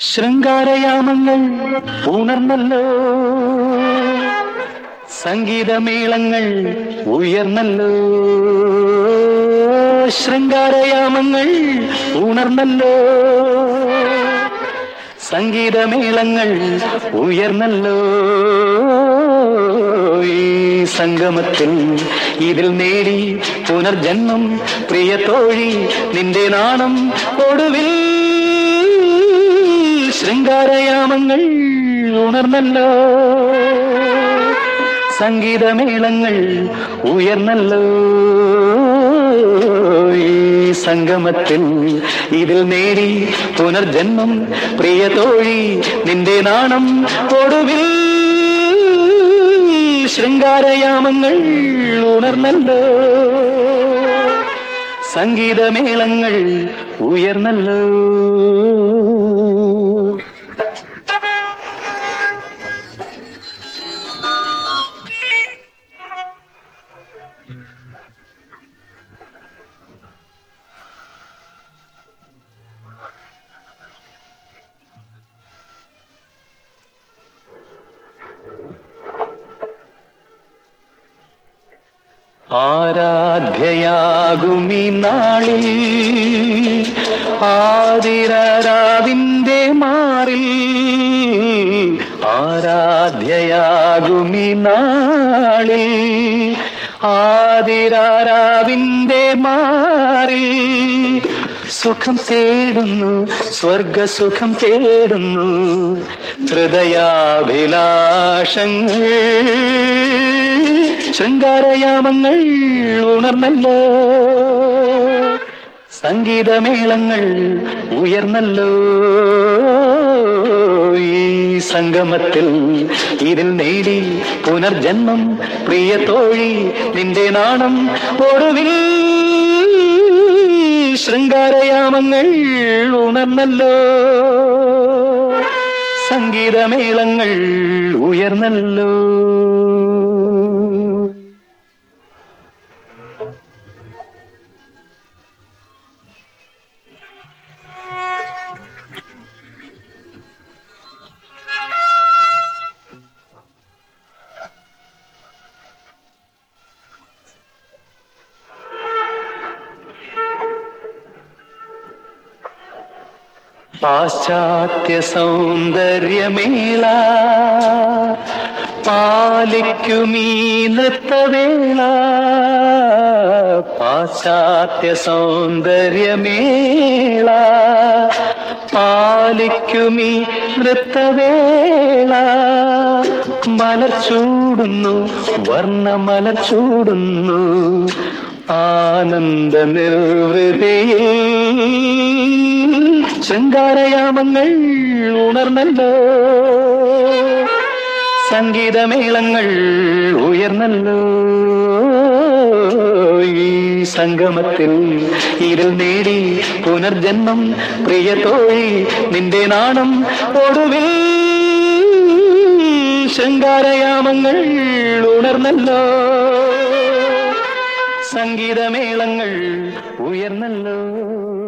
ശൃംഗാരയാമങ്ങൾ ഉണർന്നല്ലോ സംഗീതമേളങ്ങൾ ഉയർന്നല്ലോ ശൃംഗാരയാമങ്ങൾ ഉണർന്നല്ലോ സംഗീതമേളങ്ങൾ ഉയർന്നല്ലോ ഈ സംഗമത്തിൽ ഇതിൽ നേടി പുനർജന്മം പ്രിയ തോഴി നിന്റെ നാണം ഒടുവിൽ ശൃംഗാരയാമങ്ങൾ ഉണർന്നല്ലോ സംഗീതമേളങ്ങൾ ഉയർന്നല്ലോ ഈ സംഗമത്തിൽ ഇതിൽ നേടി പുനർജന്മം പ്രിയ തോഴി നിന്റെ നാണം ഒടുവിൽ ശൃംഗാരയാമങ്ങൾ ഉണർന്നല്ലോ സംഗീതമേളങ്ങൾ ഉയർന്നല്ലോ ആരാധ്യയാകുമി നാളിൽ ആതിരാവിന്റെ മാറിൽ ആരാധ്യയാകുമി നാളിൽ ആതിരാവിന്റെ മാറിൽ സുഖം തേടുന്നു സ്വർഗസുഖം തേടുന്നു ഹൃദയാഭിലാഷങ്ങൾ ശൃംഗാരയാമങ്ങൾ ഉണർന്നല്ലോ സംഗീതമേളങ്ങൾ ഉയർന്നല്ലോ ഈ സംഗമത്തിൽ ഇതിൽ നേടി പുനർജന്മം പ്രിയ തോഴി നിന്റെ നാണം ഒടുവിൽ ശൃംഗാരയാമങ്ങൾ ഉണർന്നല്ലോ സംഗീതമേളങ്ങൾ ഉയർന്നല്ലോ പാശ്ചാത്യ സൗന്ദര്യമേള പാലിക്കുമീ നൃത്തവേള പാശ്ചാത്യ സൗന്ദര്യമേള പാലിക്കുമീ നൃത്തവേള മലർ ചൂടുന്നു വർണ്ണമലർ ചൂടുന്നു ആനന്ദ നിർവൃതിയിൽ ശൃംഗാരയാമങ്ങൾ ഉണർന്നല്ലോ സംഗീതമേളങ്ങൾ ഉയർന്നല്ലോ ഈ സംഗമത്തിൽ ഇരുൾ നേടി പുനർജന്മം പ്രിയ തോഴി നിന്റെ നാണം ഒടുവിൽ ശൃംഗാരയാമങ്ങൾ ഉണർന്നല്ലോ സംഗീതമേളങ്ങൾ ഉയർന്നല്ലോ